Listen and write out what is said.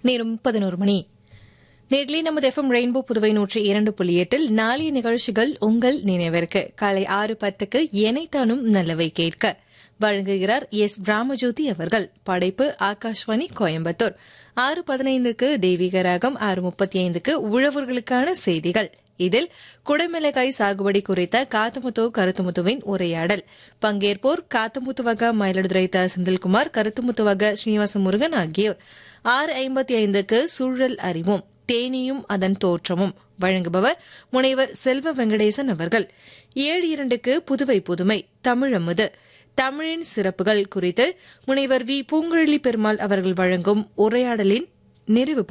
நேரம் பதினோரு மணி நேர்களே நமது எஃப்எம் ரெயின்போ புதுவை நூற்றி இரண்டு புள்ளி எட்டில் நாளைய நிகழ்ச்சிகள் உங்கள் நினைவிற்கு காலை ஆறு பத்துக்கு எனைத்தானும் நல்லவை கேட்க வழங்குகிறார் எஸ் பிராமஜோதி அவர்கள் படைப்பு ஆகாஷ்வாணி கோயம்புத்தூர் ஆறு பதினைந்துக்கு தெய்வீக ராகம் ஆறு முப்பத்தி ஐந்துக்கு உழவர்களுக்கான செய்திகள் இதில் குடமிளகாய் சாகுபடி குறித்த காத்தமுத்து கருத்துமுத்துவின் உரையாடல் பங்கேற்போர் காத்தமுத்துவக மயிலாடுதுறை த செந்தில்குமார் கருத்துமுத்துவக ஸ்ரீனிவாச முருகன் ஆகியோர் ஆறு ஐம்பத்தி ஐந்துக்கு சூழல் அறிவோம் தேனியும் அதன் தோற்றமும் வழங்குபவர் முனைவர் செல்வ வெங்கடேசன் அவர்கள் ஏழு இரண்டுக்கு புதுவை புதுமை தமிழமுது தமிழின் சிறப்புகள் குறித்து முனைவர் வி பூங்குழலி பெருமாள் அவர்கள் வழங்கும் உரையாடலின் நிறைவு